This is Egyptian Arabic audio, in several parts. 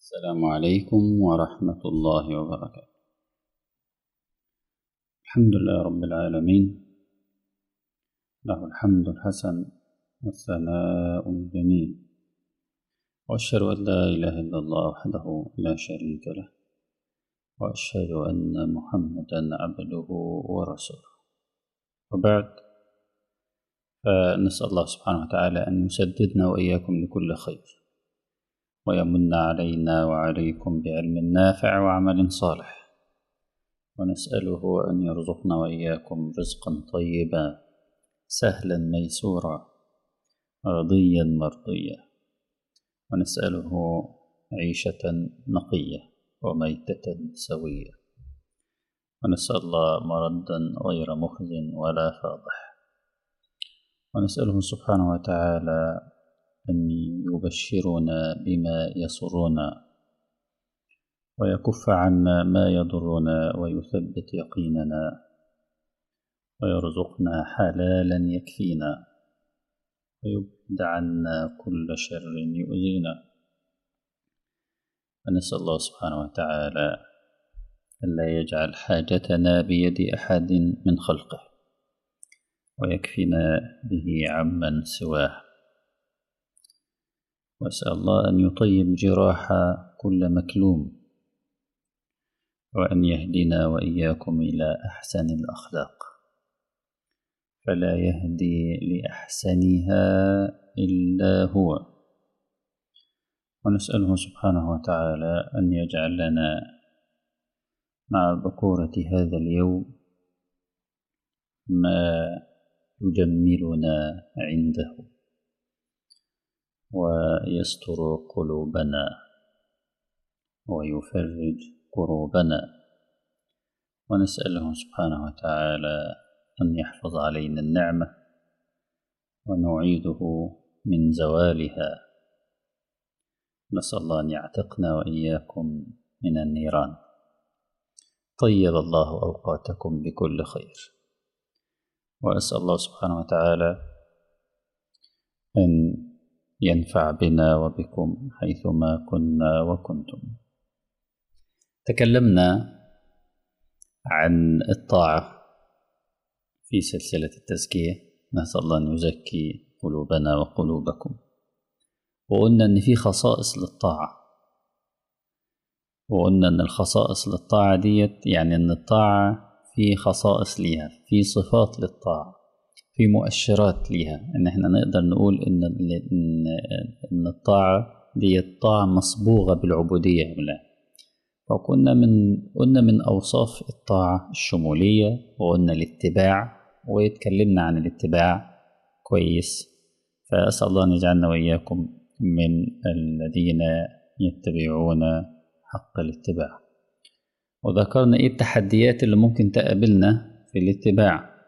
السلام عليكم ورحمة الله وبركاته الحمد لله رب العالمين له الحمد الحسن والثناء الجميل وأشهد أن لا إله إلا الله وحده لا شريك له وأشهد أن محمدا عبده ورسوله وبعد فنسأل الله سبحانه وتعالى أن يسددنا وإياكم لكل خير ويمن علينا وعليكم بعلم نافع وعمل صالح ونسأله أن يرزقنا وإياكم رزقا طيبا سهلا ميسورا رضيا مرضيا ونسأله عيشة نقية وميتة سوية ونسأل الله مردا غير مخز ولا فاضح ونسأله سبحانه وتعالى أن يبشرنا بما يسرنا ويكف عنا ما يضرنا ويثبت يقيننا ويرزقنا حلالا يكفينا ويبعد عنا كل شر يؤذينا ونسأل الله سبحانه وتعالى ألا يجعل حاجتنا بيد أحد من خلقه ويكفينا به عمن سواه وأسأل الله أن يطيب جراح كل مكلوم وأن يهدنا وإياكم إلى أحسن الأخلاق فلا يهدي لأحسنها إلا هو ونسأله سبحانه وتعالى أن يجعل لنا مع بكورة هذا اليوم ما يجملنا عنده ويستر قلوبنا ويفرج كروبنا ونسأله سبحانه وتعالى أن يحفظ علينا النعمة ونعيده من زوالها نسأل الله أن يعتقنا وإياكم من النيران طيب الله أوقاتكم بكل خير وأسأل الله سبحانه وتعالى أن ينفع بنا وبكم حيثما كنا وكنتم تكلمنا عن الطاعة في سلسلة التزكية نسأل الله أن يزكي قلوبنا وقلوبكم وقلنا أن في خصائص للطاعة وقلنا أن الخصائص للطاعة ديت يعني أن الطاعة في خصائص ليها في صفات للطاعة في مؤشرات ليها ان احنا نقدر نقول ان ان, إن الطاعه دي الطاعه مصبوغه بالعبوديه ولا فقلنا من قلنا من اوصاف الطاعه الشموليه وقلنا الاتباع واتكلمنا عن الاتباع كويس فاسال الله ان يجعلنا واياكم من الذين يتبعون حق الاتباع وذكرنا ايه التحديات اللي ممكن تقابلنا في الاتباع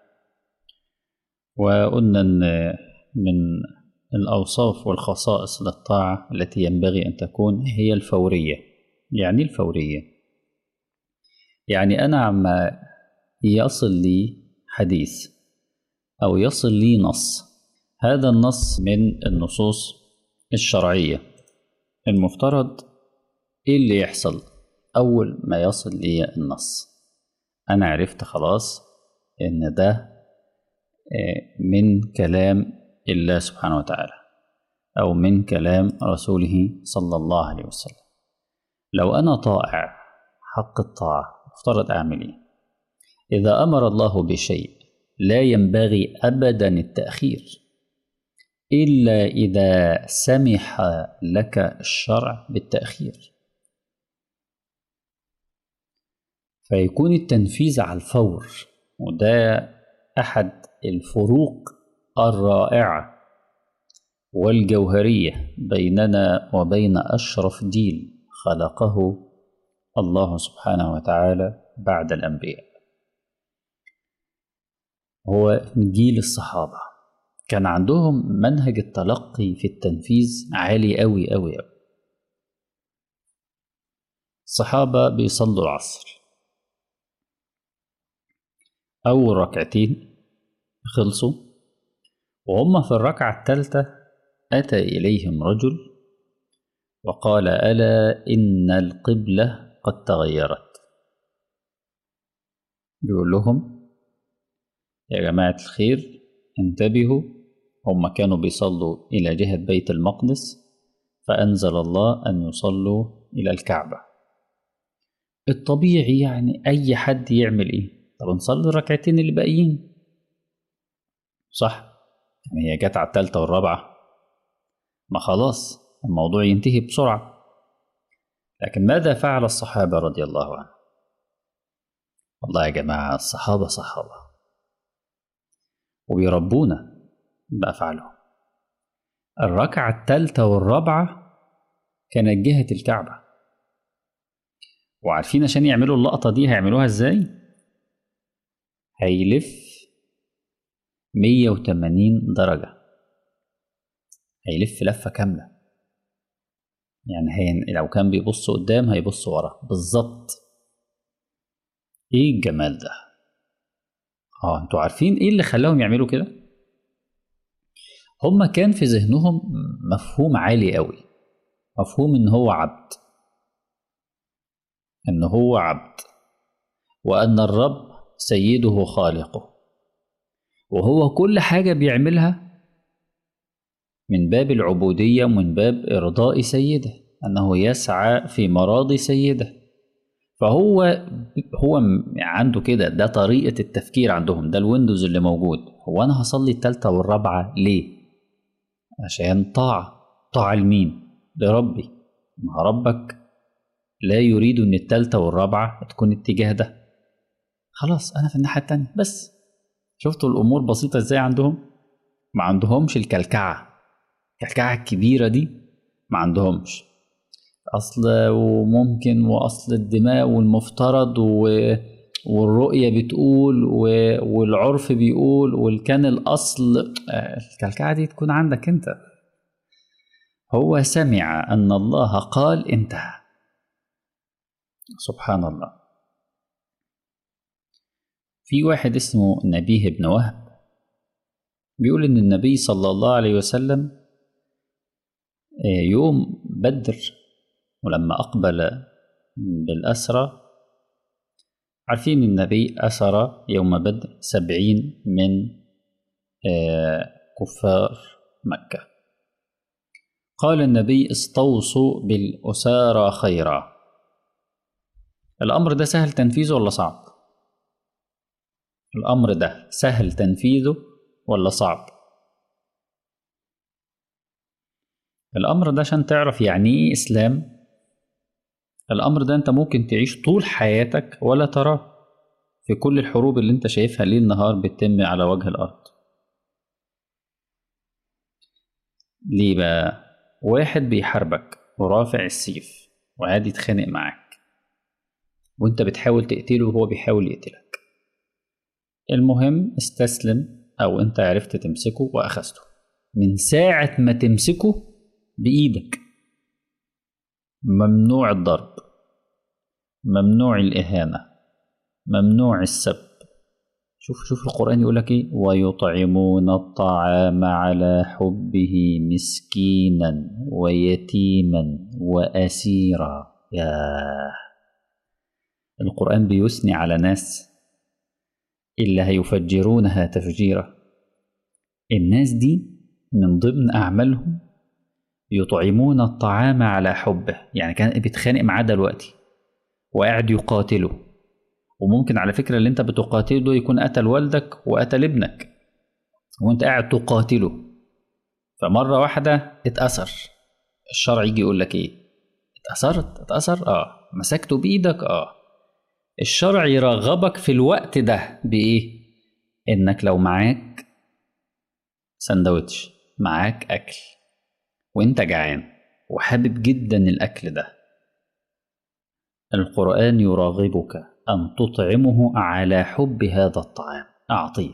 وقلنا ان من الاوصاف والخصائص للطاعه التي ينبغي ان تكون هي الفوريه يعني الفوريه يعني انا عما يصل لي حديث او يصل لي نص هذا النص من النصوص الشرعيه المفترض ايه اللي يحصل اول ما يصل لي النص انا عرفت خلاص ان ده من كلام الله سبحانه وتعالى أو من كلام رسوله صلى الله عليه وسلم لو أنا طائع حق الطاعة افترض أعمل إيه؟ إذا أمر الله بشيء لا ينبغي أبدا التأخير إلا إذا سمح لك الشرع بالتأخير فيكون التنفيذ على الفور وده أحد الفروق الرائعة والجوهرية بيننا وبين أشرف جيل خلقه الله سبحانه وتعالى بعد الأنبياء هو جيل الصحابة كان عندهم منهج التلقي في التنفيذ عالي أوي أوي أوي الصحابة بيصلوا العصر أول ركعتين خلصوا وهم في الركعة الثالثة أتى إليهم رجل وقال ألا إن القبلة قد تغيرت بيقول لهم يا جماعة الخير انتبهوا هم كانوا بيصلوا إلى جهة بيت المقدس فأنزل الله أن يصلوا إلى الكعبة الطبيعي يعني أي حد يعمل إيه طب نصلي الركعتين اللي باقيين صح يعني هي جت على التالتة والرابعة ما خلاص الموضوع ينتهي بسرعة لكن ماذا فعل الصحابة رضي الله عنهم والله يا جماعة الصحابة صحابة وبيربونا بأفعالهم الركعة التالتة والرابعة كانت جهة الكعبة وعارفين عشان يعملوا اللقطة دي هيعملوها ازاي؟ هيلف 180 درجة هيلف لفة كاملة يعني هي لو كان بيبص قدام هيبص ورا بالظبط ايه الجمال ده اه انتوا عارفين ايه اللي خلاهم يعملوا كده هما كان في ذهنهم مفهوم عالي قوي مفهوم ان هو عبد ان هو عبد وان الرب سيده خالقه وهو كل حاجه بيعملها من باب العبوديه ومن باب ارضاء سيده انه يسعى في مراضي سيده فهو هو عنده كده ده طريقه التفكير عندهم ده الويندوز اللي موجود هو انا هصلي التالتة والرابعه ليه عشان طاعه طاعه لمين لربي ما ربك لا يريد ان التالتة والرابعه تكون اتجاه ده خلاص انا في الناحيه التانية بس شفتوا الامور بسيطه ازاي عندهم ما عندهمش الكلكعه الكلكعه الكبيره دي ما عندهمش اصل وممكن واصل الدماء والمفترض و... والرؤية بتقول و... والعرف بيقول والكان الأصل الكلكعة دي تكون عندك أنت هو سمع أن الله قال انتهى سبحان الله في واحد اسمه نبيه بن وهب بيقول إن النبي صلى الله عليه وسلم يوم بدر ولما أقبل بالأسرى عارفين النبي أسر يوم بدر سبعين من كفار مكة قال النبي استوصوا بالأسارى خيرا الأمر ده سهل تنفيذه ولا صعب؟ الأمر ده سهل تنفيذه ولا صعب؟ الأمر ده عشان تعرف يعني إيه إسلام الأمر ده أنت ممكن تعيش طول حياتك ولا تراه في كل الحروب اللي أنت شايفها ليل نهار بتتم على وجه الأرض ليه بقى؟ واحد بيحاربك ورافع السيف وقاعد يتخانق معاك وانت بتحاول تقتله وهو بيحاول يقتلك المهم استسلم او انت عرفت تمسكه واخذته من ساعة ما تمسكه بإيدك ممنوع الضرب ممنوع الإهانة ممنوع السب شوف شوف القرآن يقول لك إيه ويطعمون الطعام على حبه مسكينا ويتيما وأسيرا يا القرآن بيثني على ناس اللي هيفجرونها تفجيرا الناس دي من ضمن أعمالهم يطعمون الطعام على حبه يعني كان بيتخانق معاه دلوقتي وقاعد يقاتله وممكن على فكرة اللي انت بتقاتله يكون قتل والدك وقتل ابنك وانت قاعد تقاتله فمرة واحدة اتأثر الشرع يجي يقول لك ايه اتأثرت اتأثر اه مسكته بإيدك اه الشرع يرغبك في الوقت ده بإيه إنك لو معاك سندوتش معاك أكل وانت جعان وحابب جدا الأكل ده القرآن يراغبك أن تطعمه على حب هذا الطعام أعطيه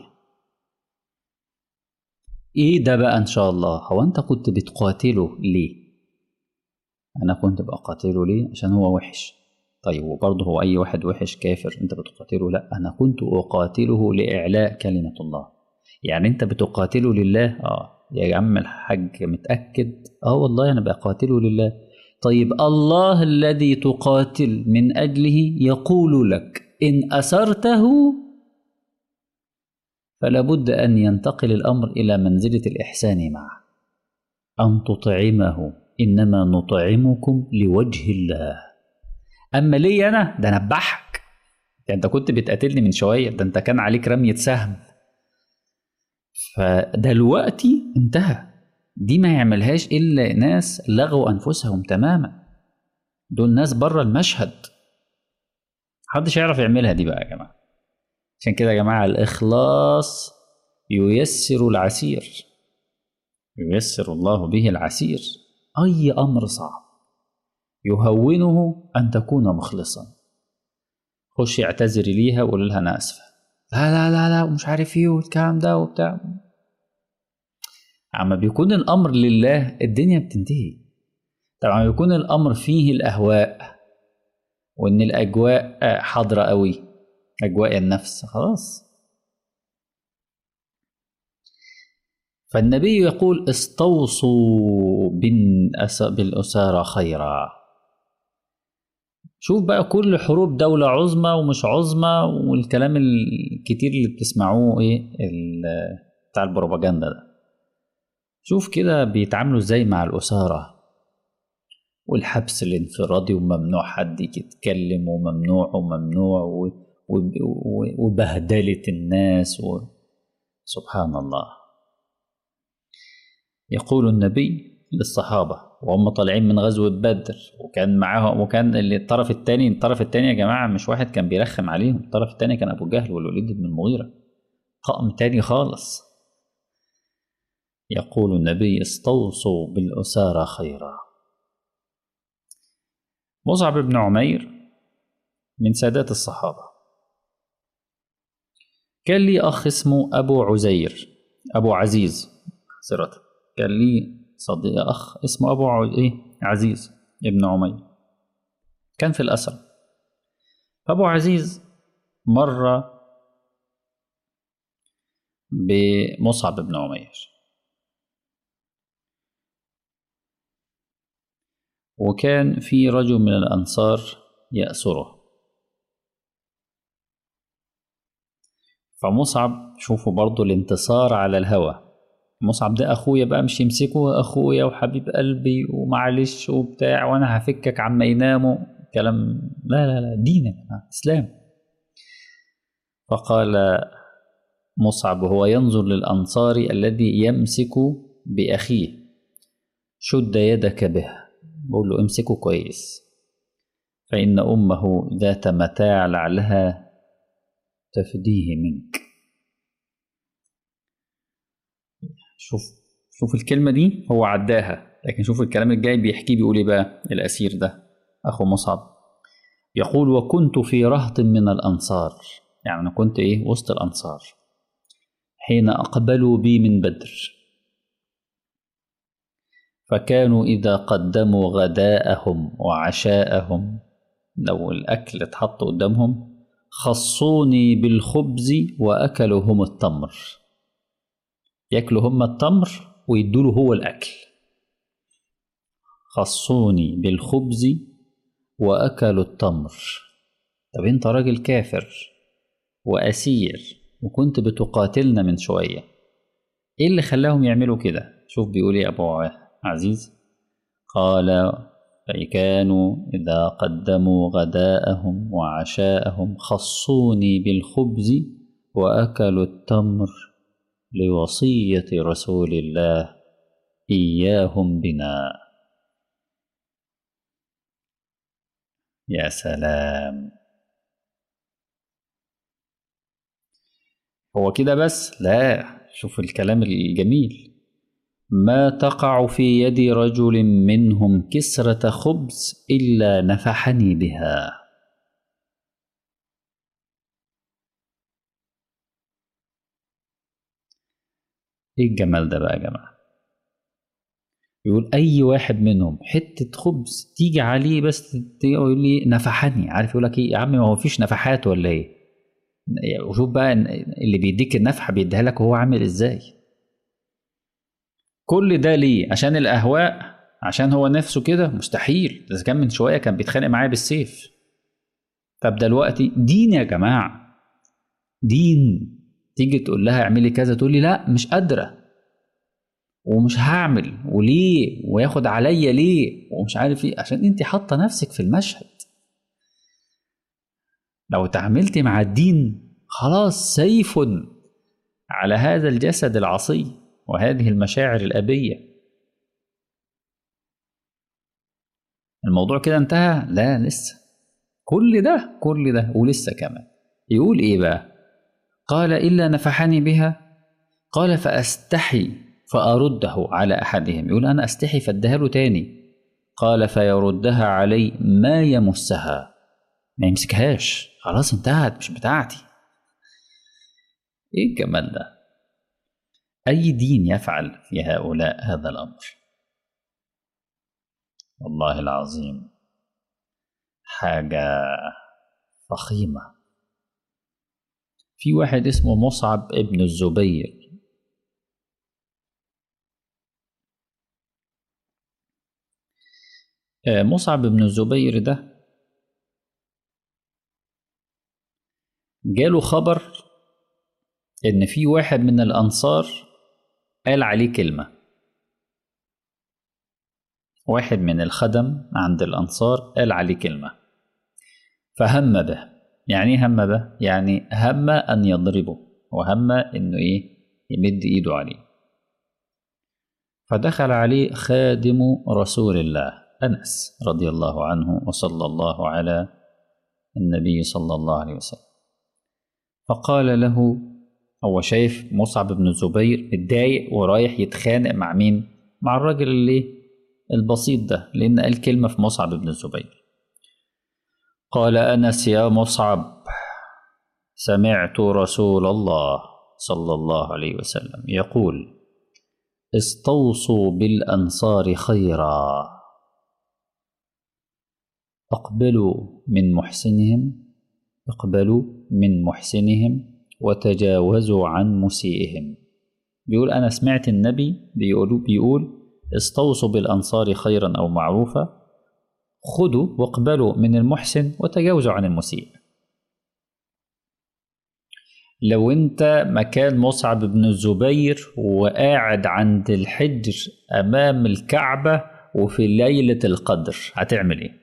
إيه ده بقى إن شاء الله هو أنت كنت بتقاتله ليه أنا كنت بقاتله ليه عشان هو وحش طيب وبرضه هو أي واحد وحش كافر أنت بتقاتله لا أنا كنت أقاتله لإعلاء كلمة الله يعني أنت بتقاتله لله آه يا عم الحاج متأكد آه والله أنا بقاتله لله طيب الله الذي تقاتل من أجله يقول لك إن أسرته فلا بد أن ينتقل الأمر إلى منزلة الإحسان معه أن تطعمه إنما نطعمكم لوجه الله أما لي أنا ده نبحك ده أنت كنت بتقاتلني من شوية ده أنت كان عليك رمية سهم فدلوقتي انتهى دي ما يعملهاش إلا ناس لغوا أنفسهم تماما دول ناس بره المشهد محدش يعرف يعملها دي بقى يا جماعة عشان كده يا جماعة الإخلاص ييسر العسير ييسر الله به العسير أي أمر صعب يهونه أن تكون مخلصا خش اعتذري ليها وقول لها أنا آسفة لا لا لا لا ومش عارف إيه والكلام ده وبتاع عما بيكون الأمر لله الدنيا بتنتهي طبعا بيكون الأمر فيه الأهواء وإن الأجواء حاضرة قوي أجواء النفس خلاص فالنبي يقول استوصوا بالأسارى خيرا شوف بقى كل حروب دولة عظمى ومش عظمى والكلام الكتير اللي بتسمعوه ايه بتاع البروباجندا ده شوف كده بيتعاملوا ازاي مع الأسارة والحبس الانفرادي وممنوع حد يتكلم وممنوع وممنوع وبهدلة الناس و... سبحان الله يقول النبي للصحابة وهم طالعين من غزوة بدر وكان معاهم وكان اللي الطرف الثاني الطرف الثاني يا جماعة مش واحد كان بيرخم عليهم الطرف الثاني كان أبو جهل والوليد بن المغيرة طقم تاني خالص يقول النبي استوصوا بالأسارى خيرا مصعب بن عمير من سادات الصحابة كان لي أخ اسمه أبو عزير أبو عزيز سرة كان لي صديق أخ اسمه أبو ع... إيه؟ عزيز ابن عمير كان في الأسر أبو عزيز مر بمصعب بن عمير وكان في رجل من الأنصار يأسره فمصعب شوفوا برضو الانتصار على الهوى مصعب ده اخويا بقى مش يمسكه اخويا وحبيب قلبي ومعلش وبتاع وانا هفكك عما يناموا كلام لا لا لا دين اسلام فقال مصعب وهو ينظر للانصاري الذي يمسك باخيه شد يدك به بقول له امسكه كويس فان امه ذات متاع لعلها تفديه منك شوف شوف الكلمة دي هو عداها لكن شوف الكلام الجاي بيحكيه بيقول ايه بقى الأسير ده أخو مصعب يقول وكنت في رهط من الأنصار يعني أنا كنت إيه وسط الأنصار حين أقبلوا بي من بدر فكانوا إذا قدموا غداءهم وعشاءهم لو الأكل اتحط قدامهم خصوني بالخبز وأكلوا هم التمر ياكلوا هم التمر ويدوله هو الأكل خصوني بالخبز وأكلوا التمر طب أنت راجل كافر وأسير وكنت بتقاتلنا من شوية إيه اللي خلاهم يعملوا كده شوف بيقول إيه أبو عزيز قال فكانوا إذا قدموا غداءهم وعشاءهم خصوني بالخبز وأكلوا التمر لوصية رسول الله إياهم بنا يا سلام هو كده بس لا شوف الكلام الجميل ما تقع في يد رجل منهم كسرة خبز إلا نفحني بها ايه الجمال ده بقى يا جماعه يقول اي واحد منهم حته خبز تيجي عليه بس يقول لي نفحني عارف يقول لك ايه يا عم ما هو فيش نفحات ولا ايه وشوف بقى اللي بيديك النفحه بيديها لك وهو عامل ازاي كل ده ليه عشان الاهواء عشان هو نفسه كده مستحيل ده كان من شويه كان بيتخانق معايا بالسيف طب دلوقتي دين يا جماعه دين تيجي تقول لها اعملي كذا تقول لي لا مش قادره ومش هعمل وليه وياخد عليا ليه ومش عارف ايه عشان انت حاطه نفسك في المشهد لو تعاملتي مع الدين خلاص سيف على هذا الجسد العصي وهذه المشاعر الأبية الموضوع كده انتهى لا لسه كل ده كل ده ولسه كمان يقول ايه بقى قال إلا نفحني بها قال فأستحي فأرده على أحدهم يقول أنا أستحي فأديها له تاني قال فيردها علي ما يمسها ما يمسكهاش خلاص انتهت مش بتاعتي ايه الجمال ده اي دين يفعل في هؤلاء هذا الامر والله العظيم حاجه فخيمه في واحد اسمه مصعب ابن الزبير مصعب بن الزبير ده جاله خبر ان في واحد من الانصار قال عليه كلمه واحد من الخدم عند الانصار قال عليه كلمه فهم به يعني ايه هم به يعني هم ان يضربه وهم انه ايه يمد ايده عليه فدخل عليه خادم رسول الله انس رضي الله عنه وصلى الله على النبي صلى الله عليه وسلم فقال له هو شايف مصعب بن الزبير متضايق ورايح يتخانق مع مين؟ مع الراجل اللي البسيط ده لأن قال كلمة في مصعب بن الزبير قال أنس يا مصعب سمعت رسول الله صلى الله عليه وسلم يقول استوصوا بالأنصار خيرا اقبلوا من محسنهم اقبلوا من محسنهم وتجاوزوا عن مسيئهم بيقول أنا سمعت النبي بيقول, بيقول استوصوا بالأنصار خيرا أو معروفا خذوا واقبلوا من المحسن وتجاوزوا عن المسيء لو انت مكان مصعب بن الزبير وقاعد عند الحجر امام الكعبه وفي ليله القدر هتعمل ايه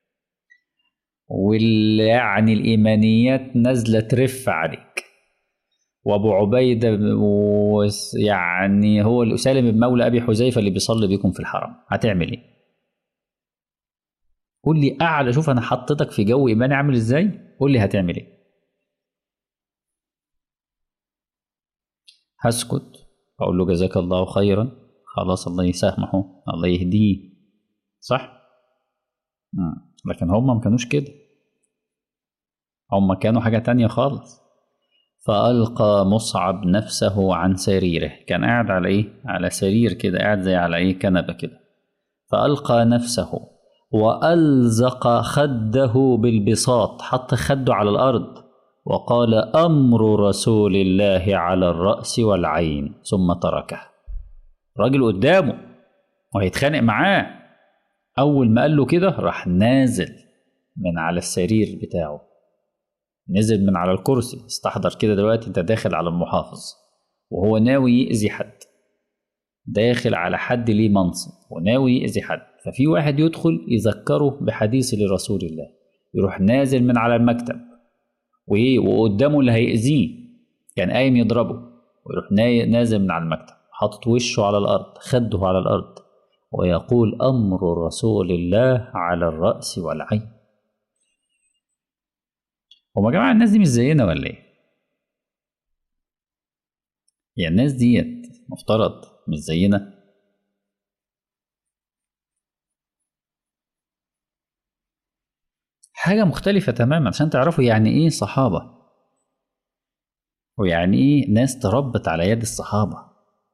وال يعني الايمانيات نازله ترف عليك وابو عبيده يعني هو سالم بن مولى ابي حذيفه اللي بيصلي بيكم في الحرم هتعمل ايه قول لي اعلى شوف انا حطيتك في جو ايماني عامل ازاي قول لي هتعمل ايه هسكت اقول له جزاك الله خيرا خلاص الله يسامحه الله يهديه صح مم. لكن هم ما كانوش كده هم كانوا حاجة تانية خالص فألقى مصعب نفسه عن سريره كان قاعد على إيه؟ على سرير كده قاعد زي على إيه كنبة كده فألقى نفسه وألزق خده بالبساط حط خده على الأرض وقال أمر رسول الله على الرأس والعين ثم تركه راجل قدامه وهيتخانق معاه أول ما قال له كده راح نازل من على السرير بتاعه نزل من على الكرسي استحضر كده دلوقتي انت داخل على المحافظ وهو ناوي يأذي حد داخل على حد ليه منصب وناوي يأذي حد ففي واحد يدخل يذكره بحديث لرسول الله يروح نازل من على المكتب وايه وقدامه اللي هيأذيه كان قايم يضربه ويروح نازل من على المكتب حاطط وشه على الأرض خده على الأرض ويقول أمر رسول الله على الرأس والعين هما يا جماعة الناس دي مش زينا ولا ايه؟ يعني الناس ديت مفترض مش زينا حاجة مختلفة تماما عشان تعرفوا يعني ايه صحابة ويعني ايه ناس تربت على يد الصحابة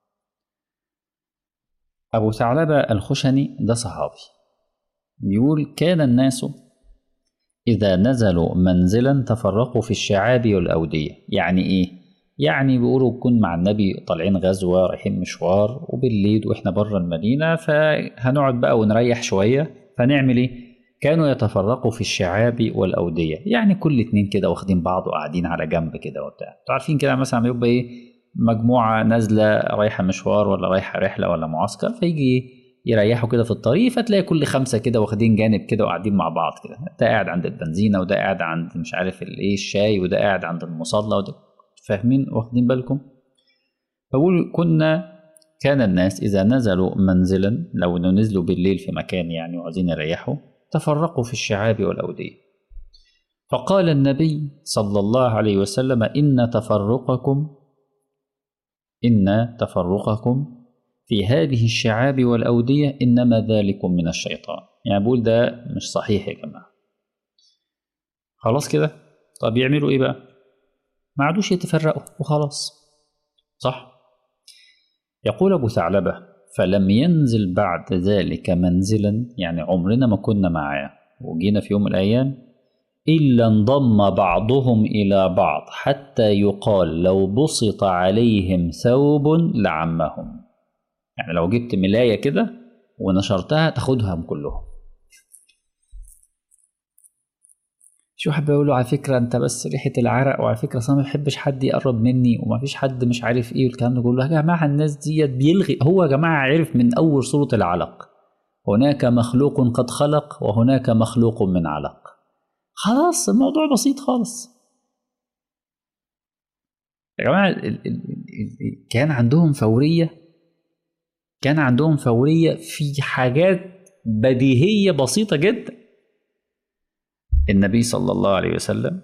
أبو ثعلبة الخشني ده صحابي بيقول كان الناس إذا نزلوا منزلا تفرقوا في الشعاب والأودية يعني إيه؟ يعني بيقولوا كن مع النبي طالعين غزوة رايحين مشوار وبالليل واحنا بره المدينة فهنقعد بقى ونريح شوية فنعمل ايه؟ كانوا يتفرقوا في الشعاب والأودية يعني كل اتنين كده واخدين بعض وقاعدين على جنب كده وبتاع انتوا عارفين كده مثلا بيبقى ايه مجموعة نازلة رايحة مشوار ولا رايحة رحلة ولا معسكر فيجي يريحوا كده في الطريق فتلاقي كل خمسة كده واخدين جانب كده وقاعدين مع بعض كده ده قاعد عند البنزينة وده قاعد عند مش عارف الايه الشاي وده قاعد عند المصلى وده فاهمين واخدين بالكم بقول كنا كان الناس إذا نزلوا منزلا لو نزلوا بالليل في مكان يعني وعايزين يريحوا تفرقوا في الشعاب والأودية فقال النبي صلى الله عليه وسلم إن تفرقكم إن تفرقكم في هذه الشعاب والأودية إنما ذلكم من الشيطان يعني بقول ده مش صحيح يا جماعة خلاص كده طب يعملوا إيه بقى ما عادوش يتفرقوا وخلاص صح يقول أبو ثعلبة فلم ينزل بعد ذلك منزلا يعني عمرنا ما كنا معاه وجينا في يوم من الأيام إلا انضم بعضهم إلى بعض حتى يقال لو بسط عليهم ثوب لعمهم يعني لو جبت ملاية كده ونشرتها تاخدهم كلهم شو حابب اقول له على فكره انت بس ريحه العرق وعلى فكره اصلا ما بحبش حد يقرب مني وما فيش حد مش عارف ايه والكلام ده كله يا جماعه الناس ديت بيلغي هو يا جماعه عرف من اول سوره العلق هناك مخلوق قد خلق وهناك مخلوق من علق خلاص الموضوع بسيط خالص يا جماعه ال ال ال كان عندهم فوريه كان عندهم فوريه في حاجات بديهيه بسيطه جدا النبي صلى الله عليه وسلم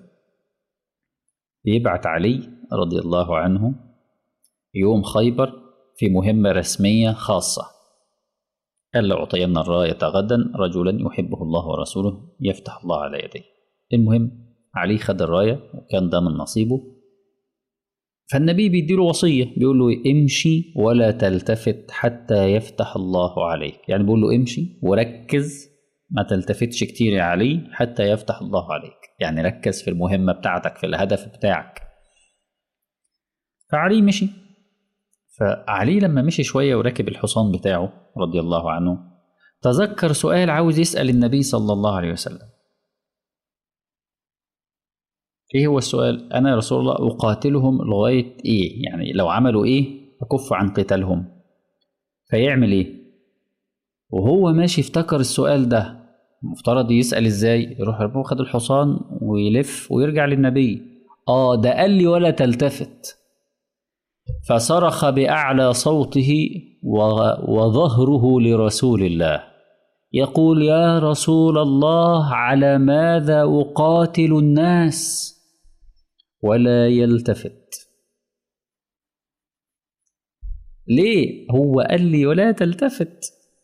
بيبعت علي رضي الله عنه يوم خيبر في مهمة رسمية خاصة قال لأعطين الراية غدا رجلا يحبه الله ورسوله يفتح الله على يديه المهم علي خد الراية وكان ده من نصيبه فالنبي بيديله وصية بيقول له امشي ولا تلتفت حتى يفتح الله عليك يعني بيقول له امشي وركز ما تلتفتش كتير يا علي حتى يفتح الله عليك يعني ركز في المهمة بتاعتك في الهدف بتاعك فعلي مشي فعلي لما مشي شوية وركب الحصان بتاعه رضي الله عنه تذكر سؤال عاوز يسأل النبي صلى الله عليه وسلم ايه هو السؤال انا يا رسول الله اقاتلهم لغاية ايه يعني لو عملوا ايه اكف عن قتالهم فيعمل ايه وهو ماشي افتكر السؤال ده المفترض يسأل ازاي يروح واخد الحصان ويلف ويرجع للنبي اه ده قال لي ولا تلتفت فصرخ بأعلى صوته وظهره لرسول الله يقول يا رسول الله على ماذا أقاتل الناس ولا يلتفت ليه هو قال لي ولا تلتفت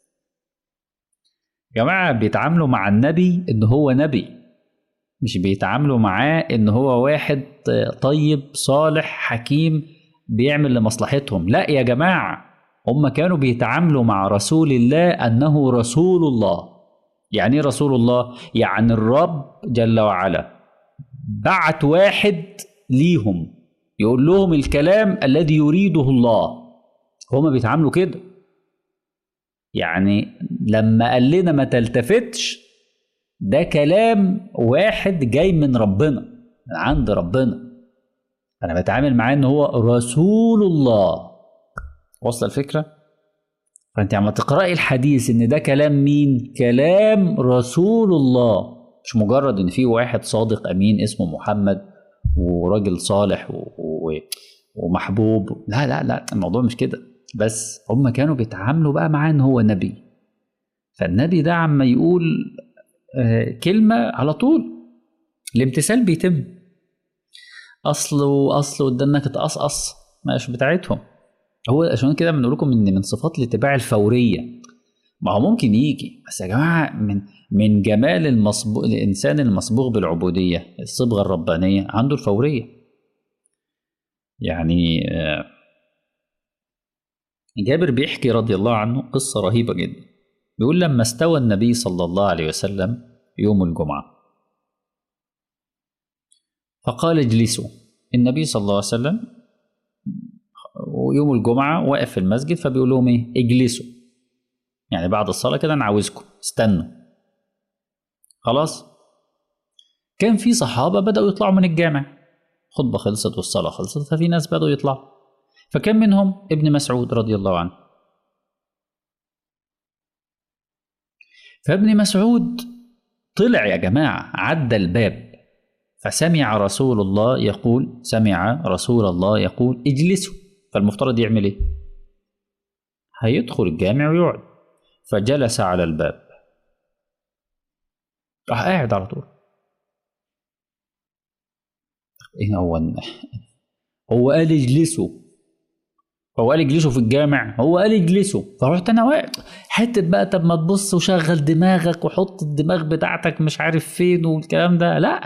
جماعة بيتعاملوا مع النبي إن هو نبي مش بيتعاملوا معاه إن هو واحد طيب صالح حكيم بيعمل لمصلحتهم لا يا جماعة هم كانوا بيتعاملوا مع رسول الله أنه رسول الله يعني ايه رسول الله يعني الرب جل وعلا بعت واحد ليهم يقول لهم الكلام الذي يريده الله هما بيتعاملوا كده يعني لما قال لنا ما تلتفتش ده كلام واحد جاي من ربنا من عند ربنا انا بتعامل معاه ان هو رسول الله وصل الفكره فانت عم تقراي الحديث ان ده كلام مين كلام رسول الله مش مجرد ان في واحد صادق امين اسمه محمد وراجل صالح و... و... ومحبوب لا لا لا الموضوع مش كده بس هم كانوا بيتعاملوا بقى معاه ان هو نبي فالنبي ده عما يقول آه كلمة على طول الامتثال بيتم اصله اصله قدامك تقصقص مش بتاعتهم هو عشان كده بنقول لكم ان من صفات الاتباع الفوريه ما هو ممكن يجي بس يا جماعه من من جمال المصبوغ الانسان المصبوغ بالعبوديه الصبغه الربانيه عنده الفوريه يعني جابر بيحكي رضي الله عنه قصه رهيبه جدا بيقول لما استوى النبي صلى الله عليه وسلم يوم الجمعه فقال اجلسوا النبي صلى الله عليه وسلم ويوم الجمعة واقف في المسجد فبيقول لهم ايه اجلسوا يعني بعد الصلاة كده انا عاوزكم استنوا خلاص كان في صحابة بدأوا يطلعوا من الجامع خطبة خلصت والصلاة خلصت ففي ناس بدأوا يطلعوا فكان منهم ابن مسعود رضي الله عنه فابن مسعود طلع يا جماعة عدى الباب فسمع رسول الله يقول سمع رسول الله يقول اجلسوا فالمفترض يعمل ايه هيدخل الجامع ويقعد فجلس على الباب راح قاعد على طول ايه هو هو قال اجلسوا هو قال اجلسوا في الجامع هو قال اجلسوا فرحت انا واقف حته بقى طب ما تبص وشغل دماغك وحط الدماغ بتاعتك مش عارف فين والكلام ده لا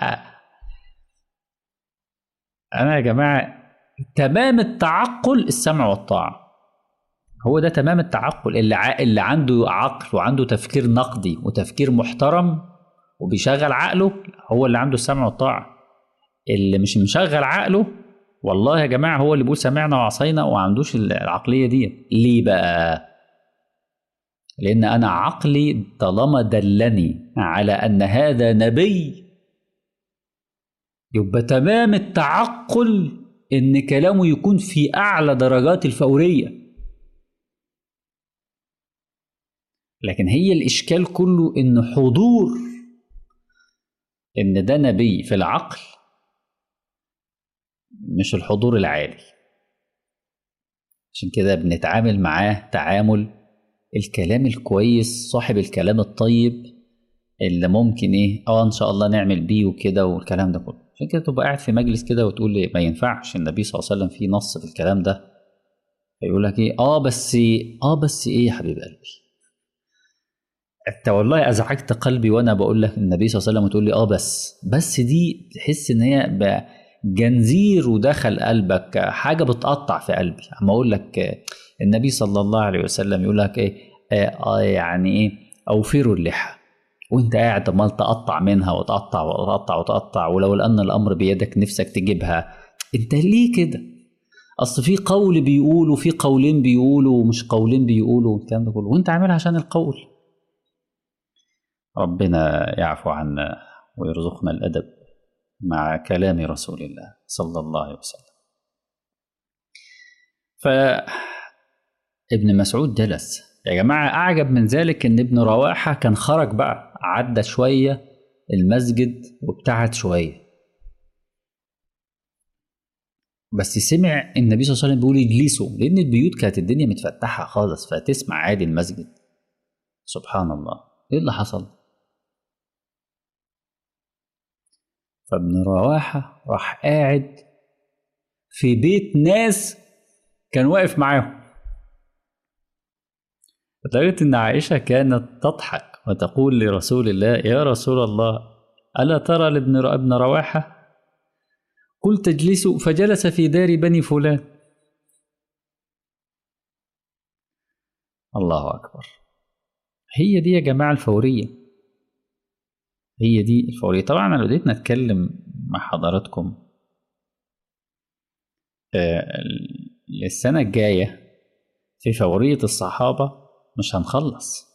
انا يا جماعه تمام التعقل السمع والطاعه هو ده تمام التعقل اللي ع... اللي عنده عقل وعنده تفكير نقدي وتفكير محترم وبيشغل عقله هو اللي عنده السمع والطاعه اللي مش مشغل عقله والله يا جماعه هو اللي بيقول سمعنا وعصينا وما عندوش العقليه دي ليه بقى لان انا عقلي طالما دلني على ان هذا نبي يبقى تمام التعقل ان كلامه يكون في اعلى درجات الفوريه لكن هي الاشكال كله ان حضور ان ده نبي في العقل مش الحضور العالي عشان كده بنتعامل معاه تعامل الكلام الكويس صاحب الكلام الطيب اللي ممكن ايه اه ان شاء الله نعمل بيه وكده والكلام ده كله عشان كده تبقى قاعد في مجلس كده وتقول لي ما ينفعش النبي صلى الله عليه وسلم في نص في الكلام ده فيقول لك ايه اه بس اه بس ايه يا حبيب قلبي انت والله ازعجت قلبي وانا بقول لك النبي صلى الله عليه وسلم وتقول لي اه بس بس دي تحس ان هي جنزير ودخل قلبك حاجه بتقطع في قلبي اما اقول لك النبي صلى الله عليه وسلم يقول لك ايه آه يعني ايه اوفروا اللحى وانت قاعد عمال تقطع منها وتقطع وتقطع وتقطع ولو ان الامر بيدك نفسك تجيبها انت ليه كده اصل في قول بيقول وفي قولين بيقولوا ومش قولين بيقولوا والكلام ده كله وانت عاملها عشان القول ربنا يعفو عنا ويرزقنا الادب مع كلام رسول الله صلى الله عليه وسلم ف ابن مسعود جلس يا جماعة أعجب من ذلك إن ابن رواحة كان خرج بقى عدى شوية المسجد وابتعد شوية بس سمع النبي صلى الله عليه وسلم بيقول اجلسوا لأن البيوت كانت الدنيا متفتحة خالص فتسمع عادي المسجد سبحان الله إيه اللي حصل؟ فابن رواحة راح قاعد في بيت ناس كان واقف معاهم لدرجة إن عائشة كانت تضحك وتقول لرسول الله يا رسول الله ألا ترى لابن ابن رواحة قلت اجلسوا فجلس في دار بني فلان الله أكبر هي دي يا جماعة الفورية هي دي الفورية طبعا أنا بديت نتكلم مع حضراتكم السنة الجاية في فورية الصحابة مش هنخلص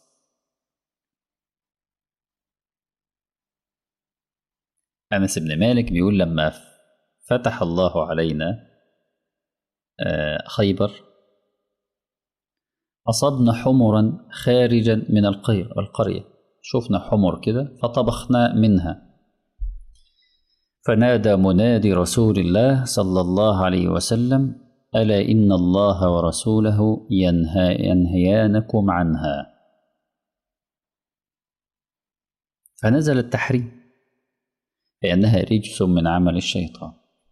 أنس بن مالك بيقول لما فتح الله علينا خيبر أصبنا حمرا خارجا من القرية شفنا حمر كده فطبخنا منها فنادى منادي رسول الله صلى الله عليه وسلم ألا إن الله ورسوله ينهى ينهيانكم عنها فنزل التحريم لأنها رجس من عمل الشيطان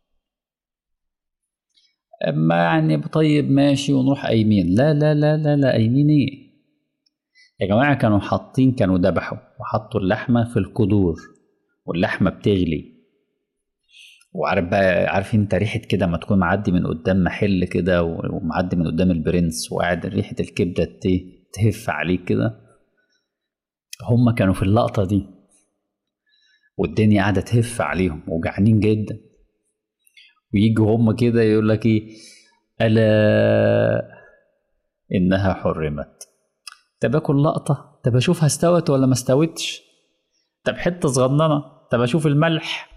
أما يعني طيب ماشي ونروح أيمين لا لا لا لا لا أيمين إيه يا جماعة كانوا حاطين كانوا ذبحوا وحطوا اللحمة في القدور واللحمة بتغلي وعارف بقى عارف انت ريحة كده ما تكون معدي من قدام محل كده ومعدي من قدام البرنس وقاعد ريحة الكبدة تهف عليك كده هما كانوا في اللقطة دي والدنيا قاعدة تهف عليهم وجعانين جدا ويجوا هما كده يقول لك ايه ألا إنها حرمت طب آكل لقطة طب أشوفها استوت ولا ما استوتش طب حتة صغننة طب أشوف الملح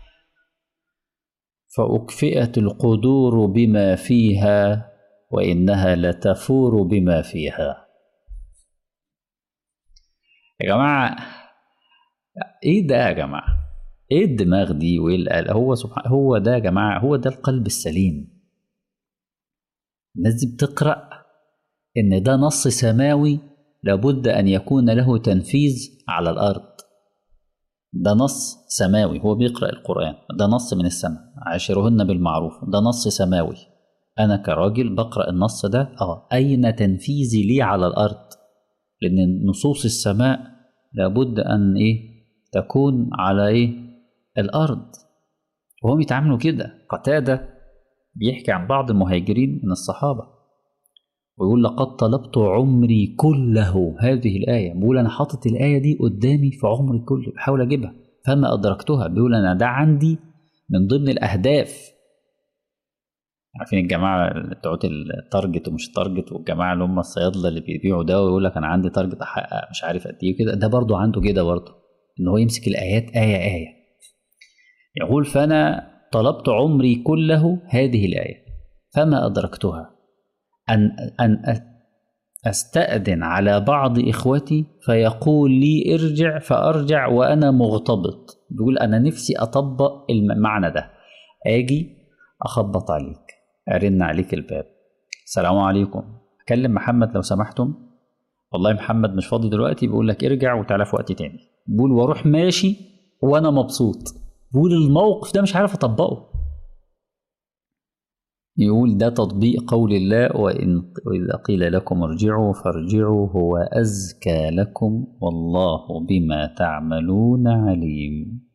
فأكفئت القدور بما فيها وإنها لتفور بما فيها يا جماعة إيه ده يا جماعة إيه الدماغ دي وإيه القلق هو سبحان هو ده يا جماعة هو ده القلب السليم الناس دي بتقرأ إن ده نص سماوي لابد أن يكون له تنفيذ على الأرض ده نص سماوي هو بيقرأ القرآن ده نص من السماء عاشرهن بالمعروف ده نص سماوي أنا كراجل بقرأ النص ده آه أين تنفيذي ليه على الأرض لأن نصوص السماء لابد أن إيه تكون على إيه الأرض وهم يتعاملوا كده قتادة بيحكي عن بعض المهاجرين من الصحابة ويقول لقد طلبت عمري كله هذه الآية بيقول أنا حاطط الآية دي قدامي في عمري كله بحاول أجيبها فما أدركتها بيقول أنا ده عندي من ضمن الأهداف عارفين الجماعة بتوع التارجت ومش تارجت والجماعة اللي هم الصيادلة اللي بيبيعوا ده ويقول لك أنا عندي تارجت أحقق مش عارف قد إيه كده ده برضه عنده كده برضه إن هو يمسك الآيات آية آية يقول فأنا طلبت عمري كله هذه الآية فما أدركتها أن أن أستأذن على بعض إخوتي فيقول لي ارجع فأرجع وأنا مغتبط بيقول أنا نفسي أطبق المعنى ده أجي أخبط عليك أرن عليك الباب السلام عليكم أكلم محمد لو سمحتم والله محمد مش فاضي دلوقتي بيقول لك ارجع وتعالى في وقت تاني بيقول واروح ماشي وانا مبسوط بيقول الموقف ده مش عارف اطبقه يقول ده تطبيق قول الله وإن وإذا قيل لكم ارجعوا فارجعوا هو أزكى لكم والله بما تعملون عليم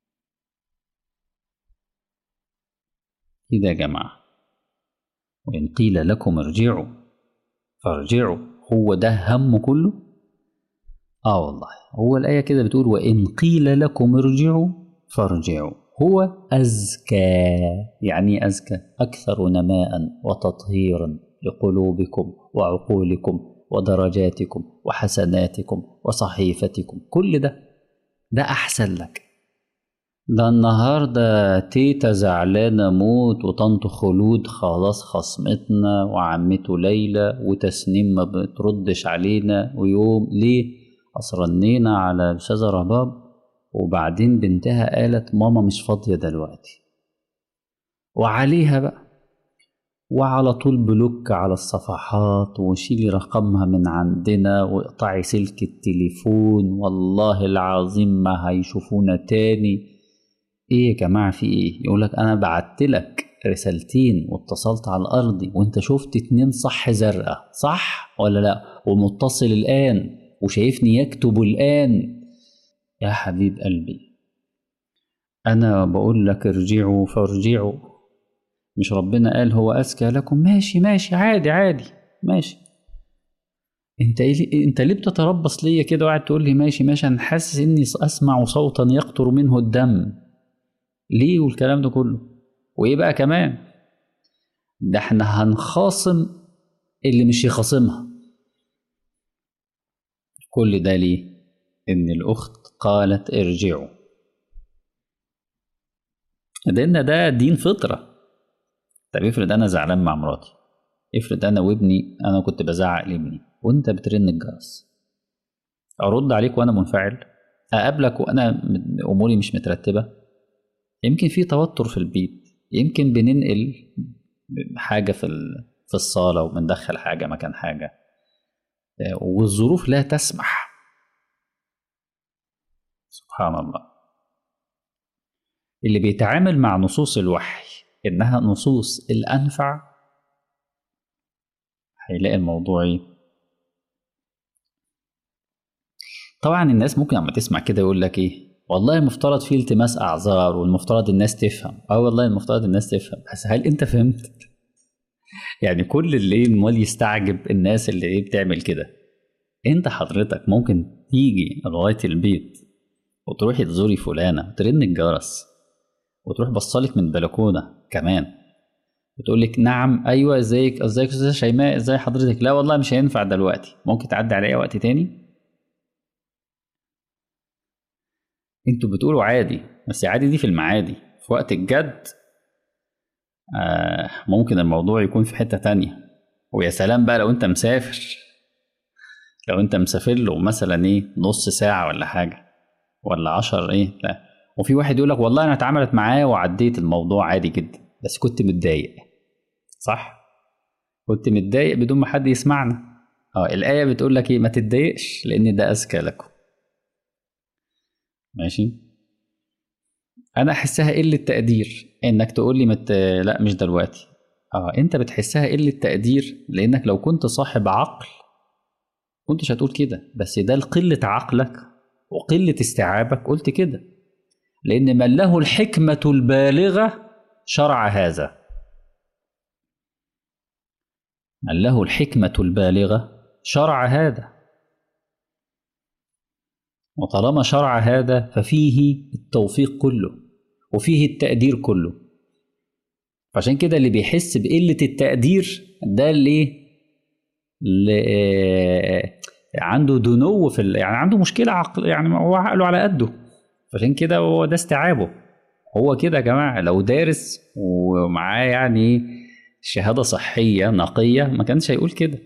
كده يا جماعة وإن قيل لكم ارجعوا فارجعوا هو ده هم كله آه والله هو الآية كده بتقول وإن قيل لكم ارجعوا فارجعوا هو أزكى يعني أزكى أكثر نماء وتطهيرا لقلوبكم وعقولكم ودرجاتكم وحسناتكم وصحيفتكم كل ده ده أحسن لك ده النهاردة تيتا زعلانة موت وطنط خلود خلاص خصمتنا وعمته ليلى وتسنيم ما بتردش علينا ويوم ليه أصرنينا على الأستاذة رباب وبعدين بنتها قالت ماما مش فاضية دلوقتي وعليها بقى وعلى طول بلوك على الصفحات وشيلي رقمها من عندنا واقطعي سلك التليفون والله العظيم ما هيشوفونا تاني ايه يا جماعة في ايه يقولك انا بعتلك رسالتين واتصلت على الارض وانت شفت اتنين صح زرقاء صح ولا لا ومتصل الان وشايفني يكتب الان يا حبيب قلبي أنا بقول لك ارجعوا فارجعوا مش ربنا قال هو أزكى لكم ماشي ماشي عادي عادي ماشي انت إيه انت ليه بتتربص ليا كده وقاعد تقول لي ماشي ماشي انا حاسس اني اسمع صوتا يقطر منه الدم ليه والكلام ده كله وايه بقى كمان ده احنا هنخاصم اللي مش يخاصمها كل ده ليه ان الاخت قالت ارجعوا لان ده دين فطره طب افرض انا زعلان مع مراتي افرض انا وابني انا كنت بزعق لابني وانت بترن الجرس ارد عليك وانا منفعل اقابلك وانا اموري مش مترتبه يمكن في توتر في البيت يمكن بننقل حاجه في في الصاله وبندخل حاجه مكان حاجه والظروف لا تسمح سبحان الله اللي بيتعامل مع نصوص الوحي انها نصوص الانفع هيلاقي الموضوع ايه طبعا الناس ممكن لما تسمع كده يقول لك ايه والله المفترض فيه التماس اعذار والمفترض الناس تفهم اه والله المفترض الناس تفهم بس هل انت فهمت يعني كل اللي ايه امال يستعجب الناس اللي ايه بتعمل كده انت حضرتك ممكن تيجي لغايه البيت وتروحي تزوري فلانه وترن الجرس وتروح بصلك من البلكونه كمان بتقول لك نعم ايوه ازيك ازيك استاذه شيماء ازي حضرتك لا والله مش هينفع دلوقتي ممكن تعدي عليا وقت تاني انتوا بتقولوا عادي بس عادي دي في المعادي في وقت الجد آه ممكن الموضوع يكون في حتة تانية ويا سلام بقى لو انت مسافر لو انت مسافر له مثلا ايه نص ساعة ولا حاجة ولا عشر ايه لا وفي واحد يقول لك والله انا اتعاملت معاه وعديت الموضوع عادي جدا بس كنت متضايق صح كنت متضايق بدون ما حد يسمعنا اه الآية بتقول لك ايه ما تتضايقش لأن ده أزكى لكم ماشي أنا أحسها قلة تقدير إنك تقول لي مت... لا مش دلوقتي اه انت بتحسها قلة تقدير لأنك لو كنت صاحب عقل كنتش هتقول كده بس ده لقلة عقلك وقلة استيعابك قلت كده لأن من له الحكمة البالغة شرع هذا من له الحكمة البالغة شرع هذا وطالما شرع هذا ففيه التوفيق كله وفيه التقدير كله فعشان كده اللي بيحس بقلة التقدير ده اللي, اللي عنده دنو في ال... يعني عنده مشكلة عقل يعني هو عقله على قده فعشان كده هو ده استيعابه هو كده يا جماعة لو دارس ومعاه يعني شهادة صحية نقية ما كانش هيقول كده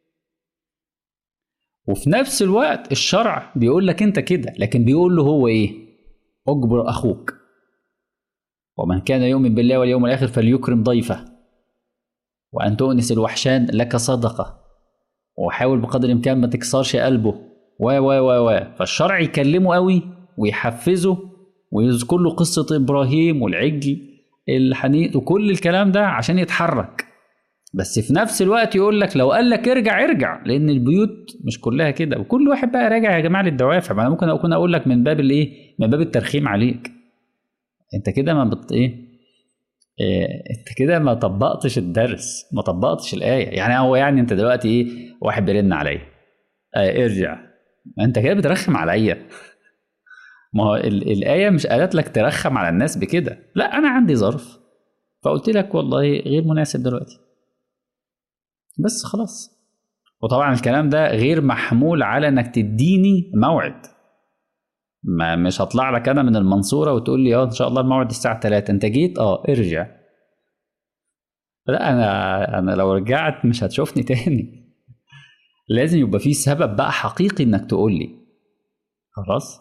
وفي نفس الوقت الشرع بيقول لك انت كده لكن بيقول له هو ايه اجبر اخوك ومن كان يؤمن بالله واليوم الاخر فليكرم ضيفه وان تؤنس الوحشان لك صدقه وحاول بقدر الامكان ما تكسرش قلبه و و و و فالشرع يكلمه قوي ويحفزه ويذكر له قصه ابراهيم والعجل الحنيط وكل الكلام ده عشان يتحرك بس في نفس الوقت يقول لك لو قال لك ارجع ارجع لان البيوت مش كلها كده وكل واحد بقى راجع يا جماعه للدوافع ما انا ممكن اكون اقول لك من باب الايه من باب الترخيم عليك انت كده ما بت ايه إيه انت كده ما طبقتش الدرس ما طبقتش الايه يعني هو يعني انت دلوقتي ايه واحد بيرن عليا آه ارجع انت كده بترخم عليا ما هو الآية مش قالت لك ترخم على الناس بكده لا أنا عندي ظرف فقلت لك والله غير مناسب دلوقتي بس خلاص وطبعا الكلام ده غير محمول على انك تديني موعد ما مش هطلع لك انا من المنصوره وتقول لي اه ان شاء الله الموعد الساعه 3 انت جيت اه ارجع لا انا انا لو رجعت مش هتشوفني تاني لازم يبقى في سبب بقى حقيقي انك تقول لي خلاص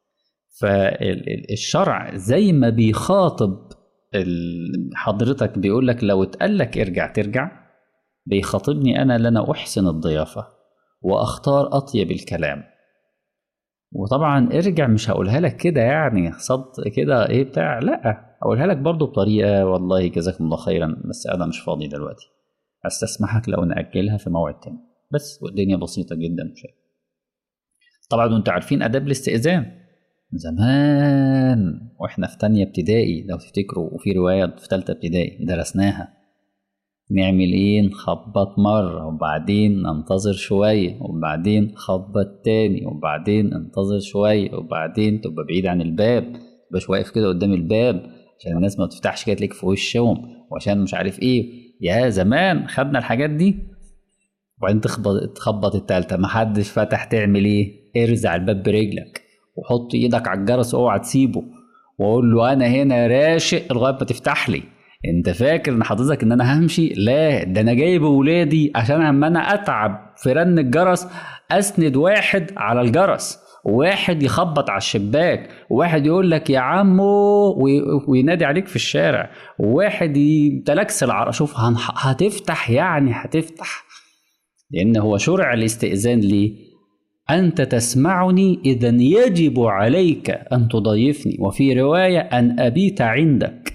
فالشرع زي ما بيخاطب حضرتك بيقول لك لو اتقال لك ارجع ترجع بيخاطبني انا لنا احسن الضيافه واختار اطيب الكلام وطبعا ارجع مش هقولها لك كده يعني صد كده ايه بتاع لا هقولها لك برضو بطريقه والله جزاكم الله خيرا بس انا مش فاضي دلوقتي استسمحك لو ناجلها في موعد تاني بس والدنيا بسيطه جدا مش طبعا وانتوا عارفين اداب الاستئذان زمان واحنا في تانية ابتدائي لو تفتكروا وفي رواية في تالتة ابتدائي درسناها نعمل ايه نخبط مرة وبعدين ننتظر شوية وبعدين خبط تاني وبعدين انتظر شوية وبعدين تبقى بعيد عن الباب تبقاش واقف كده قدام الباب عشان الناس ما تفتحش كده تلاقيك في وشهم وعشان مش عارف ايه يا زمان خدنا الحاجات دي وبعدين تخبط تخبط التالتة محدش فتح تعمل ايه ارزع الباب برجلك وحط ايدك على الجرس اوعى تسيبه واقول له انا هنا راشق لغايه ما تفتح لي انت فاكر ان حضرتك ان انا همشي لا ده انا جايب ولادي عشان اما انا اتعب في رن الجرس اسند واحد على الجرس واحد يخبط على الشباك وواحد يقول لك يا عمو وينادي عليك في الشارع وواحد تلكس العرق شوف هتفتح يعني هتفتح لان هو شرع الاستئذان ليه أنت تسمعني إذا يجب عليك أن تضيفني وفي رواية أن أبيت عندك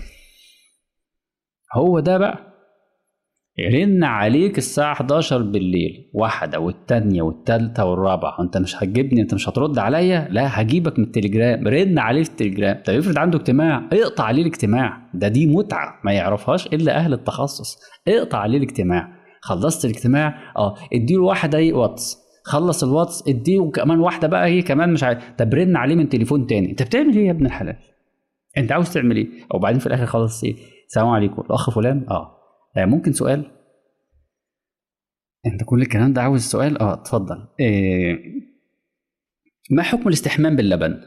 هو ده بقى يرن عليك الساعة 11 بالليل واحدة والتانية والتالتة والرابعة وانت مش هتجيبني انت مش هترد عليا لا هجيبك من التليجرام رن عليه في التليجرام طب افرض عنده اجتماع اقطع عليه الاجتماع ده دي متعة ما يعرفهاش الا اهل التخصص اقطع عليه الاجتماع خلصت الاجتماع اه اديله واحدة ايه واتس خلص الواتس اديه كمان واحده بقى هي كمان مش عارف طب رن عليه من تليفون تاني انت بتعمل ايه يا ابن الحلال انت عاوز تعمل ايه وبعدين في الاخر خلاص ايه السلام عليكم الاخ فلان اه ممكن سؤال انت كل الكلام ده عاوز سؤال اه اتفضل إيه ما حكم الاستحمام باللبن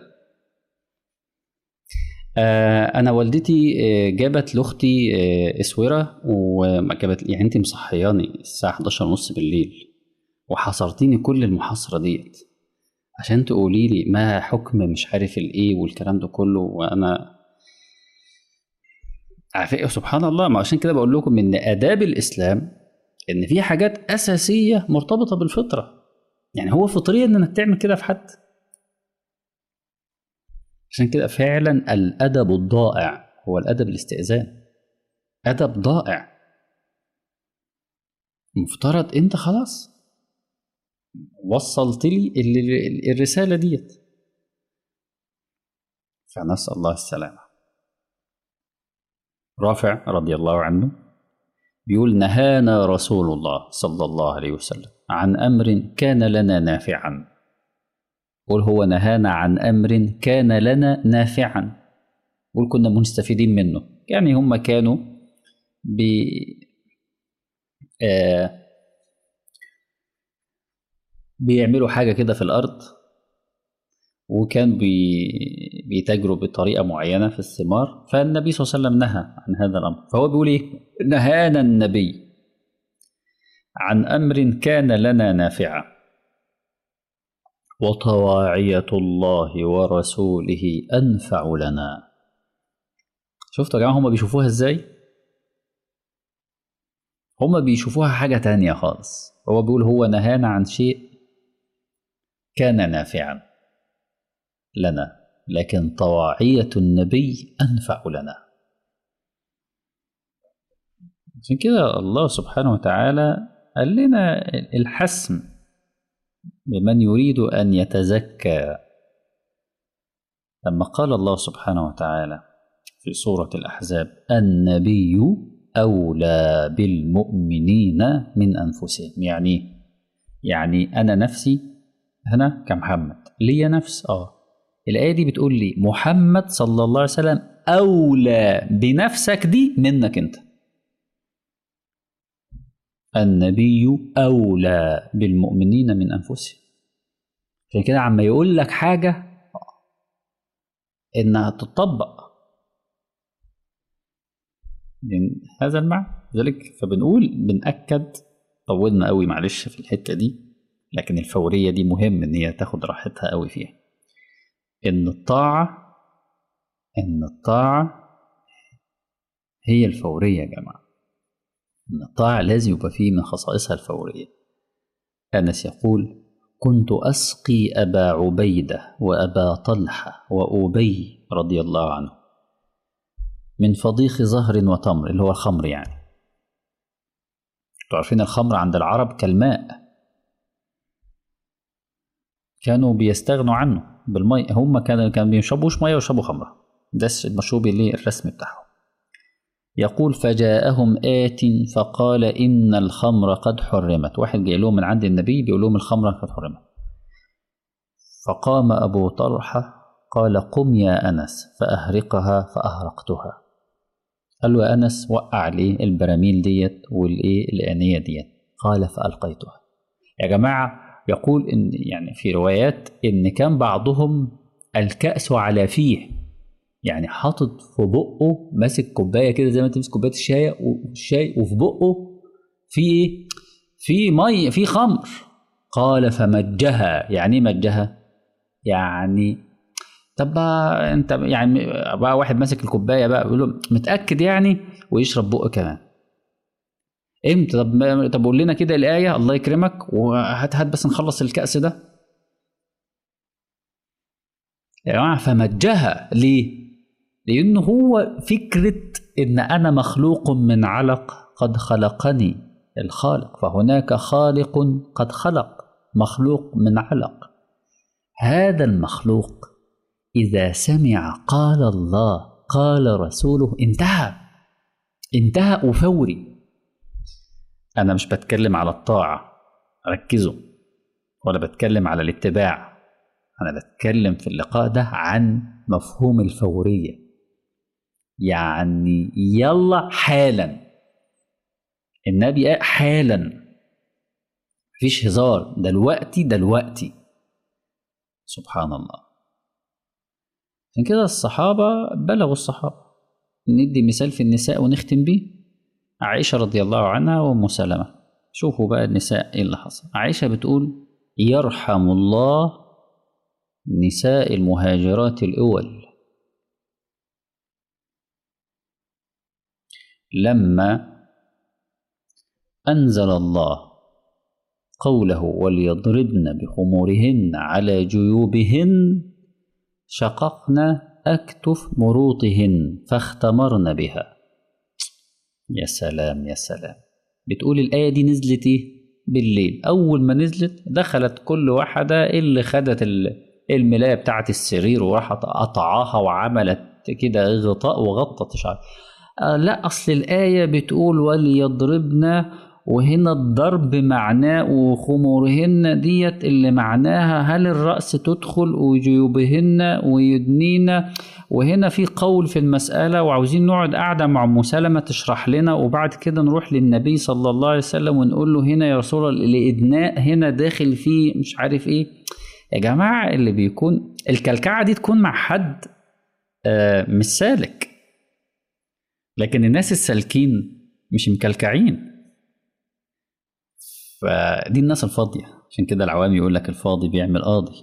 آه انا والدتي آه جابت لاختي آه اسوره وما جابت يعني انت مصحياني الساعه 11 ونص بالليل وحصرتيني كل المحاصره ديت عشان تقولي لي ما حكم مش عارف الايه والكلام ده كله وانا عارفين سبحان الله ما عشان كده بقول لكم ان اداب الاسلام ان في حاجات اساسيه مرتبطه بالفطره يعني هو فطريا انك تعمل كده في حد عشان كده فعلا الادب الضائع هو الادب الاستئذان ادب ضائع مفترض انت خلاص وصلت لي الرساله ديت فنسال الله السلامه رافع رضي الله عنه بيقول نهانا رسول الله صلى الله عليه وسلم عن امر كان لنا نافعا قل هو نهانا عن امر كان لنا نافعا قل كنا مستفيدين منه يعني هم كانوا بي آه بيعملوا حاجه كده في الارض وكان بي بيتاجروا بطريقه معينه في الثمار فالنبي صلى الله عليه وسلم نهى عن هذا الامر فهو بيقول ايه نهانا النبي عن امر كان لنا نافعا وطواعيه الله ورسوله انفع لنا شفتوا يا جماعه هما بيشوفوها ازاي هما بيشوفوها حاجه تانية خالص هو بيقول هو نهانا عن شيء كان نافعا لنا لكن طواعية النبي أنفع لنا عشان كده الله سبحانه وتعالى قال لنا الحسم بمن يريد أن يتزكى لما قال الله سبحانه وتعالى في سورة الأحزاب النبي أولى بالمؤمنين من أنفسهم يعني يعني أنا نفسي هنا كمحمد ليا نفس آه الآية دي بتقول لي محمد صلى الله عليه وسلم أولى بنفسك دي منك أنت النبي أولى بالمؤمنين من أنفسهم عشان كده عما يقول لك حاجة إنها تطبق من هذا المعنى ذلك فبنقول بنأكد طولنا قوي معلش في الحتة دي لكن الفورية دي مهم إن هي تاخد راحتها قوي فيها إن الطاعة إن الطاعة هي الفورية يا جماعة إن الطاعة لازم يبقى فيه من خصائصها الفورية أنس يقول كنت أسقي أبا عبيدة وأبا طلحة وأبي رضي الله عنه من فضيخ زهر وتمر اللي هو الخمر يعني عارفين الخمر عند العرب كالماء كانوا بيستغنوا عنه بالمي هم كانوا كانوا بيشربوش ميه ويشربوا خمره ده المشروب اللي الرسمي بتاعهم يقول فجاءهم آت فقال إن الخمر قد حرمت واحد جاي لهم من عند النبي بيقول لهم الخمر قد حرمت فقام أبو طلحة قال قم يا أنس فأهرقها فأهرقتها قال له يا أنس وقع لي البراميل ديت والإيه الآنية ديت قال فألقيتها يا جماعة يقول إن يعني في روايات إن كان بعضهم الكأس على فيه يعني حاطط في بقه ماسك كوبايه كده زي ما تمسك كوبايه الشاي والشاي وفي بقه في ايه؟ في مي في خمر قال فمجها يعني ايه مجها؟ يعني طب بقى انت يعني بقى واحد ماسك الكوبايه بقى بيقول له متاكد يعني ويشرب بقه كمان امتى طب طب قول لنا كده الايه الله يكرمك وهات هات بس نخلص الكاس ده يا جماعه فمجها ليه؟ لأنه هو فكرة إن أنا مخلوق من علق قد خلقني الخالق فهناك خالق قد خلق مخلوق من علق هذا المخلوق إذا سمع قال الله قال رسوله انتهى انتهى وفوري أنا مش بتكلم على الطاعة ركزوا ولا بتكلم على الاتباع أنا بتكلم في اللقاء ده عن مفهوم الفورية يعني يلا حالا النبي قال حالا مفيش هزار دلوقتي دلوقتي سبحان الله عشان كده الصحابة بلغوا الصحابة ندي مثال في النساء ونختم بيه عائشة رضي الله عنها وأم سلمة شوفوا بقى النساء ايه اللي حصل عائشة بتقول يرحم الله نساء المهاجرات الأول لما أنزل الله قوله وليضربن بخمورهن على جيوبهن شققن أكتف مروطهن فاختمرن بها يا سلام يا سلام بتقول الآية دي نزلت إيه؟ بالليل أول ما نزلت دخلت كل واحدة اللي خدت الملاية بتاعت السرير وراحت قطعاها وعملت كده غطاء وغطت شعر آه لا أصل الآية بتقول وليضربن وهنا الضرب معناه وخمورهن ديت اللي معناها هل الرأس تدخل وجيوبهن ويدنين وهنا في قول في المسألة وعاوزين نقعد قاعدة مع أم سلمة تشرح لنا وبعد كده نروح للنبي صلى الله عليه وسلم ونقول له هنا يا رسول الله الإدناء هنا داخل فيه مش عارف إيه يا جماعة اللي بيكون الكلكعة دي تكون مع حد آه مش سالك لكن الناس السالكين مش مكلكعين فدي الناس الفاضية عشان كده العوام يقول لك الفاضي بيعمل قاضي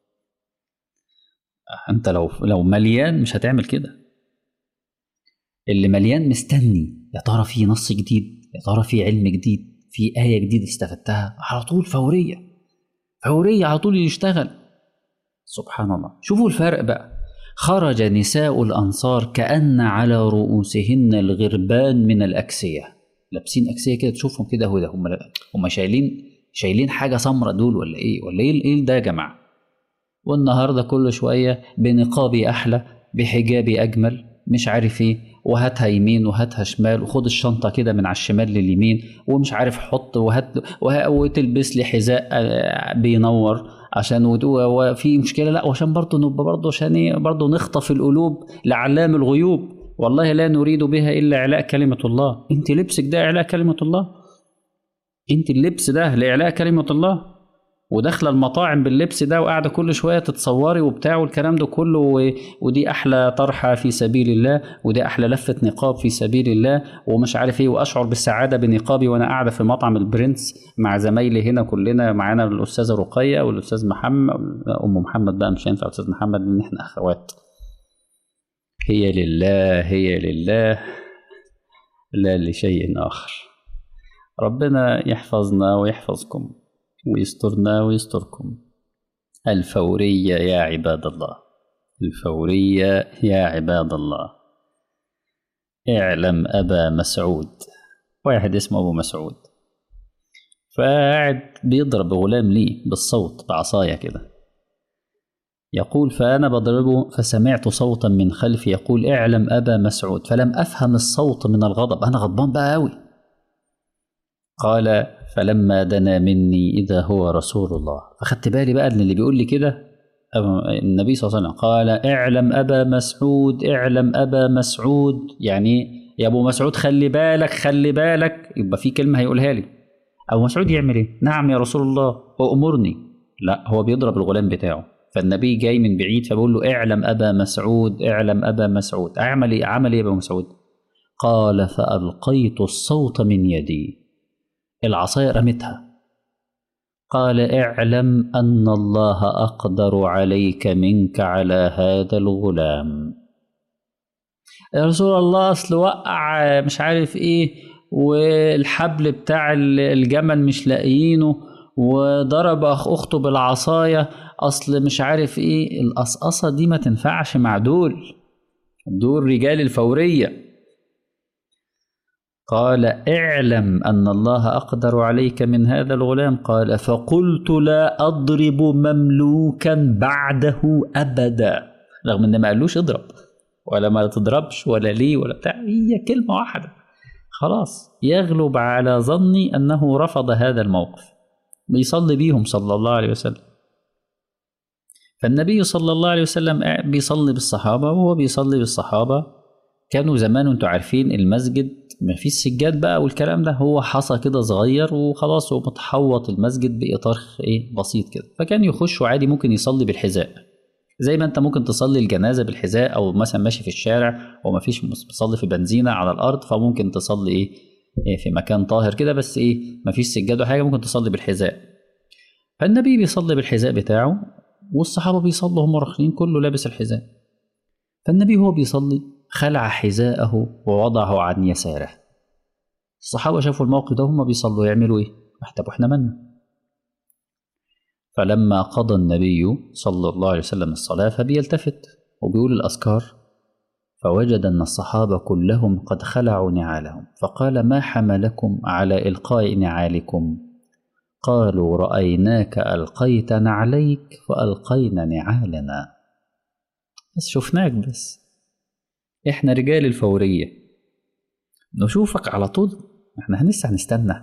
انت لو لو مليان مش هتعمل كده اللي مليان مستني يا ترى في نص جديد يا ترى في علم جديد في آية جديدة استفدتها على طول فورية فورية على طول يشتغل سبحان الله شوفوا الفرق بقى خرج نساء الأنصار كأن على رؤوسهن الغربان من الأكسية لابسين أكسية كده تشوفهم كده هو ده هم هم شايلين شايلين حاجة سمرة دول ولا إيه ولا إيه إيه ده يا جماعة والنهارده كل شويه بنقابي احلى بحجابي اجمل مش عارف ايه وهاتها يمين وهاتها شمال وخد الشنطه كده من على الشمال لليمين ومش عارف حط وهات وتلبس لي حذاء بينور عشان وفي مشكله لا وعشان برضه نبقى برضه عشان ايه برضه نخطف القلوب لعلام الغيوب والله لا نريد بها الا اعلاء كلمه الله انت لبسك ده اعلاء كلمه الله انت اللبس ده لاعلاء كلمه الله وداخله المطاعم باللبس ده وقاعده كل شويه تتصوري وبتاع والكلام ده كله و... ودي احلى طرحه في سبيل الله ودي احلى لفه نقاب في سبيل الله ومش عارف ايه واشعر بالسعاده بنقابي وانا قاعده في مطعم البرنس مع زمايلي هنا كلنا معانا الاستاذه رقيه والاستاذ محمد ام محمد بقى مش هينفع استاذ محمد ان احنا اخوات هي لله هي لله لا لشيء اخر ربنا يحفظنا ويحفظكم ويسترنا ويستركم الفورية يا عباد الله الفورية يا عباد الله اعلم أبا مسعود واحد اسمه أبو مسعود فقاعد بيضرب غلام لي بالصوت بعصاية كده يقول فأنا بضربه فسمعت صوتا من خلفي يقول اعلم أبا مسعود فلم أفهم الصوت من الغضب أنا غضبان بقى أوي قال فلما دنا مني إذا هو رسول الله فخدت بالي بقى ان اللي بيقول لي كده النبي صلى الله عليه وسلم قال اعلم أبا مسعود اعلم أبا مسعود يعني يا أبو مسعود خلي بالك خلي بالك يبقى في كلمة هيقولها لي أبو مسعود يعمل إيه؟ نعم يا رسول الله وأمرني لا هو بيضرب الغلام بتاعه فالنبي جاي من بعيد فبقول له اعلم أبا مسعود اعلم أبا مسعود أعمل إيه عمل إيه يا أبو مسعود قال فألقيت الصوت من يدي العصاية رمتها قال اعلم أن الله أقدر عليك منك على هذا الغلام يا رسول الله أصل وقع مش عارف إيه والحبل بتاع الجمل مش لاقيينه وضرب أخته بالعصاية أصل مش عارف إيه القصقصة دي ما تنفعش مع دول دول رجال الفورية قال اعلم ان الله اقدر عليك من هذا الغلام قال فقلت لا اضرب مملوكا بعده ابدا رغم ان ما قالوش اضرب ولا ما تضربش ولا ليه ولا بتاع هي كلمه واحده خلاص يغلب على ظني انه رفض هذا الموقف بيصلي بيهم صلى الله عليه وسلم فالنبي صلى الله عليه وسلم بيصلي بالصحابه وهو بيصلي بالصحابه كانوا زمان انتوا عارفين المسجد ما فيش سجاد بقى والكلام ده هو حصى كده صغير وخلاص هو متحوط المسجد باطار ايه بسيط كده فكان يخشوا عادي ممكن يصلي بالحذاء زي ما انت ممكن تصلي الجنازه بالحذاء او مثلا ماشي في الشارع وما فيش بتصلي في بنزينه على الارض فممكن تصلي ايه, إيه في مكان طاهر كده بس ايه ما فيش سجاد ولا حاجه ممكن تصلي بالحذاء فالنبي بيصلي بالحذاء بتاعه والصحابه بيصلوا هم راكعين كله لابس الحذاء فالنبي هو بيصلي خلع حذاءه ووضعه عن يساره الصحابه شافوا الموقف ده هم بيصلوا يعملوا ايه طب احنا مالنا فلما قضى النبي صلى الله عليه وسلم الصلاه فبيلتفت وبيقول الاذكار فوجد ان الصحابه كلهم قد خلعوا نعالهم فقال ما حملكم على القاء نعالكم قالوا رايناك القيت نعليك فالقينا نعالنا بس شفناك بس احنا رجال الفورية نشوفك على طول احنا لسه هنستنى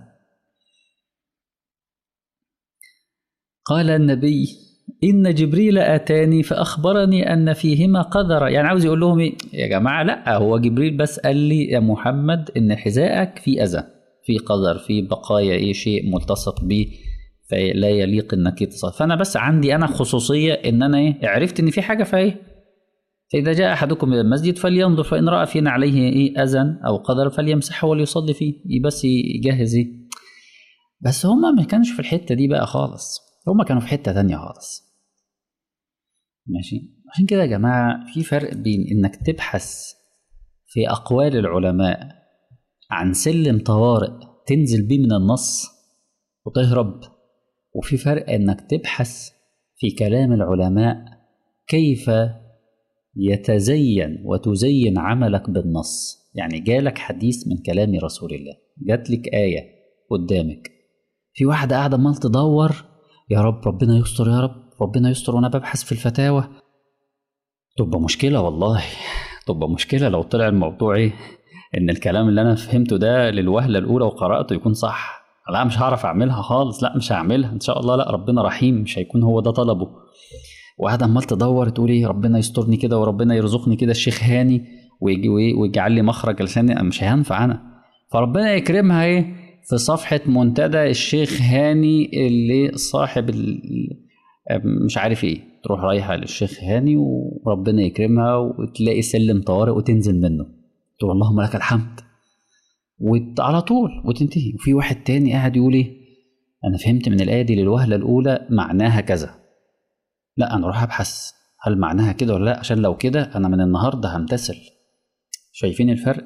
قال النبي إن جبريل أتاني فأخبرني أن فيهما قدر يعني عاوز يقول لهم إيه يا جماعة لا هو جبريل بس قال لي يا محمد إن حذائك فيه أذى في قدر في بقايا إيه شيء ملتصق بيه فلا يليق إنك تصل فأنا بس عندي أنا خصوصية إن أنا إيه عرفت إن في حاجة فإيه فإذا جاء أحدكم إلى المسجد فلينظر فإن رأى فينا عليه إيه أذى أو قدر فليمسحه وليصلي فيه بس يجهز إيه بس هما ما كانوش في الحتة دي بقى خالص هما كانوا في حتة تانية خالص ماشي عشان كده يا جماعة في فرق بين إنك تبحث في أقوال العلماء عن سلم طوارئ تنزل بيه من النص وتهرب وفي فرق إنك تبحث في كلام العلماء كيف يتزين وتزين عملك بالنص يعني جالك حديث من كلام رسول الله جاتلك آية قدامك في واحدة قاعدة عمال تدور يا رب ربنا يستر يا رب ربنا يستر وأنا ببحث في الفتاوى تبقى مشكلة والله تبقى مشكلة لو طلع الموضوع إيه إن الكلام اللي أنا فهمته ده للوهلة الأولى وقرأته يكون صح لا مش هعرف أعملها خالص لا مش هعملها إن شاء الله لا ربنا رحيم مش هيكون هو ده طلبه وقاعده عمال تدور تقول ايه ربنا يسترني كده وربنا يرزقني كده الشيخ هاني ويجي ويجعل لي مخرج لساني مش هينفع انا فربنا يكرمها ايه في صفحة منتدى الشيخ هاني اللي صاحب مش عارف ايه تروح رايحة للشيخ هاني وربنا يكرمها وتلاقي سلم طوارئ وتنزل منه تقول اللهم لك الحمد وعلى طول وتنتهي وفي واحد تاني قاعد يقول ايه انا فهمت من الايه دي للوهله الاولى معناها كذا لا انا اروح ابحث هل معناها كده ولا لا عشان لو كده انا من النهارده همتثل شايفين الفرق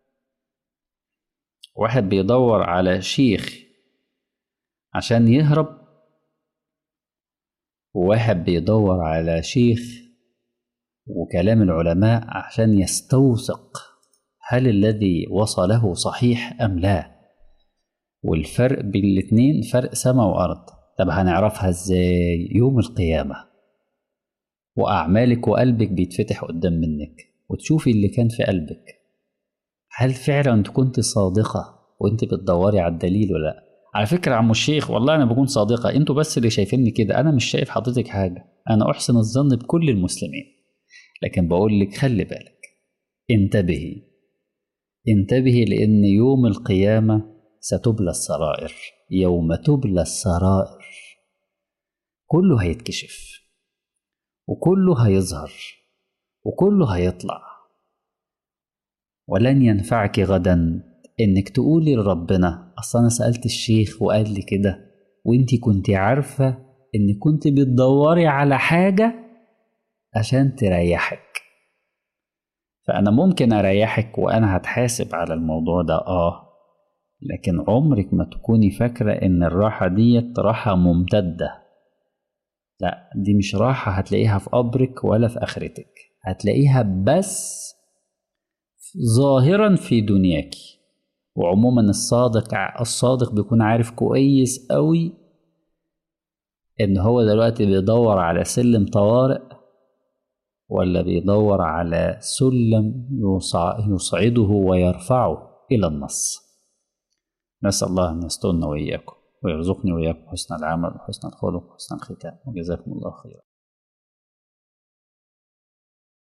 واحد بيدور على شيخ عشان يهرب وواحد بيدور على شيخ وكلام العلماء عشان يستوثق هل الذي وصله صحيح ام لا والفرق بين الاتنين فرق سما وارض طب هنعرفها ازاي يوم القيامه وأعمالك وقلبك بيتفتح قدام منك وتشوفي اللي كان في قلبك هل فعلا انت كنت صادقة وانت بتدوري على الدليل ولا لا على فكرة عم الشيخ والله أنا بكون صادقة انتوا بس اللي شايفيني كده أنا مش شايف حضرتك حاجة أنا أحسن الظن بكل المسلمين لكن بقول لك خلي بالك انتبهي انتبهي لأن يوم القيامة ستبلى السرائر يوم تبلى السرائر كله هيتكشف وكله هيظهر وكله هيطلع ولن ينفعك غدا انك تقولي لربنا اصل انا سالت الشيخ وقال لي كده وانتي كنت عارفه انك كنت بتدوري على حاجه عشان تريحك فانا ممكن اريحك وانا هتحاسب على الموضوع ده اه لكن عمرك ما تكوني فاكره ان الراحه ديت راحه ممتده لا دي مش راحة هتلاقيها في قبرك ولا في آخرتك هتلاقيها بس ظاهرا في دنياك وعموما الصادق الصادق بيكون عارف كويس قوي ان هو دلوقتي بيدور على سلم طوارئ ولا بيدور على سلم يصعده ويرفعه الى النص نسال الله ان يسترنا واياكم ويرزقني وإياكم حسن العمل وحسن الخلق وحسن الختام وجزاكم الله خيرا